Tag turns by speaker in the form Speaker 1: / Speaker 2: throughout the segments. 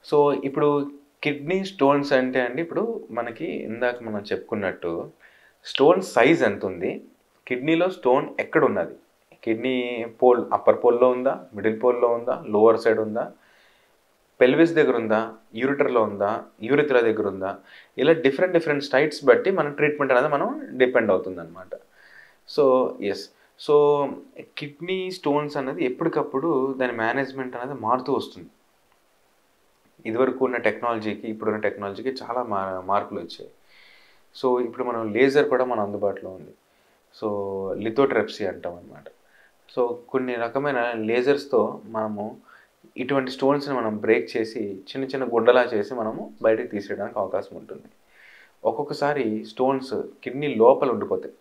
Speaker 1: so ఇప్పుడు kidney stones అంటే అండి ఇప్పుడు మనకి ఇందాక మనం చెప్పుకున్నట్టు స్టోన్ సైజ్ ఎంత ఉంది కిడ్నీలో స్టోన్ ఎక్కడ ఉన్నది కిడ్నీ పోల్ అప్పర్ పోల్లో ఉందా మిడిల్ పోల్లో ఉందా లోవర్ సైడ్ ఉందా పెల్విస్ దగ్గర ఉందా యూరిటర్లో ఉందా యూరిత్రా దగ్గర ఉందా ఇలా డిఫరెంట్ డిఫరెంట్ స్టైట్స్ బట్టి మన ట్రీట్మెంట్ అనేది మనం డిపెండ్ అవుతుంది అనమాట so yes so kidney stones అనేది ఎప్పటికప్పుడు దాని మేనేజ్మెంట్ అనేది మారుతూ వస్తుంది ఇదివరకు ఉన్న టెక్నాలజీకి ఇప్పుడున్న టెక్నాలజీకి చాలా మా మార్పులు వచ్చాయి సో ఇప్పుడు మనం లేజర్ కూడా మన అందుబాటులో ఉంది సో లిథోట్రెప్సీ అంటాం అనమాట సో కొన్ని రకమైన లేజర్స్తో మనము ఇటువంటి స్టోన్స్ని మనం బ్రేక్ చేసి చిన్న చిన్న గుడ్డలా చేసి మనము బయటకు తీసేయడానికి అవకాశం ఉంటుంది ఒక్కొక్కసారి స్టోన్స్ కిడ్నీ లోపల ఉండిపోతాయి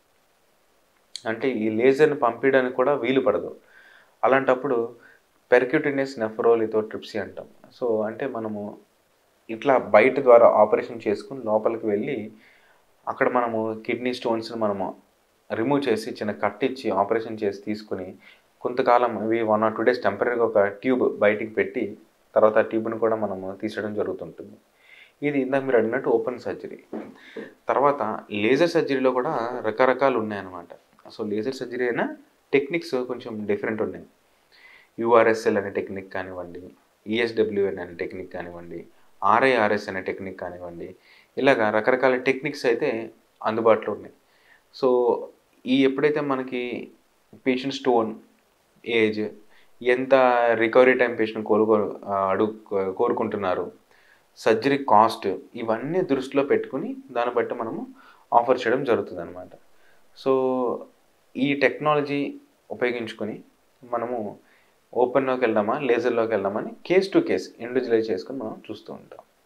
Speaker 1: అంటే ఈ లేజర్ని పంపించడానికి కూడా వీలు పడదు అలాంటప్పుడు పెర్క్యూటినియస్ నెఫ్రోలిథోట్రిప్సీ అంటాం సో అంటే మనము ఇట్లా బయట ద్వారా ఆపరేషన్ చేసుకుని లోపలికి వెళ్ళి అక్కడ మనము కిడ్నీ స్టోన్స్ని మనము రిమూవ్ చేసి చిన్న కట్ ఇచ్చి ఆపరేషన్ చేసి తీసుకుని కొంతకాలం ఇవి వన్ ఆర్ టూ డేస్ టెంపరీగా ఒక ట్యూబ్ బయటికి పెట్టి తర్వాత ఆ ట్యూబ్ని కూడా మనము తీసేయడం జరుగుతుంటుంది ఇది ఇందాక మీరు అడిగినట్టు ఓపెన్ సర్జరీ తర్వాత లేజర్ సర్జరీలో కూడా రకరకాలు ఉన్నాయన్నమాట సో లేజర్ సర్జరీ అయినా టెక్నిక్స్ కొంచెం డిఫరెంట్ ఉన్నాయి యూఆర్ఎస్ఎల్ అనే టెక్నిక్ కానివ్వండి ఈఎస్డబ్ల్యూఎన్ అనే టెక్నిక్ కానివ్వండి ఆర్ఐఆర్ఎస్ అనే టెక్నిక్ కానివ్వండి ఇలాగ రకరకాల టెక్నిక్స్ అయితే అందుబాటులో ఉన్నాయి సో ఈ ఎప్పుడైతే మనకి పేషెంట్ స్టోన్ ఏజ్ ఎంత రికవరీ టైం పేషెంట్ కోరుకో అడుగు కోరుకుంటున్నారు సర్జరీ కాస్ట్ ఇవన్నీ దృష్టిలో పెట్టుకుని దాన్ని బట్టి మనము ఆఫర్ చేయడం జరుగుతుంది అనమాట సో ఈ టెక్నాలజీ ఉపయోగించుకొని మనము ఓపెన్లోకి వెళ్దామా లేజర్లోకి వెళ్దామని కేస్ టు కేస్ ఇండివిజువలైజ్ చేసుకొని మనం చూస్తూ ఉంటాం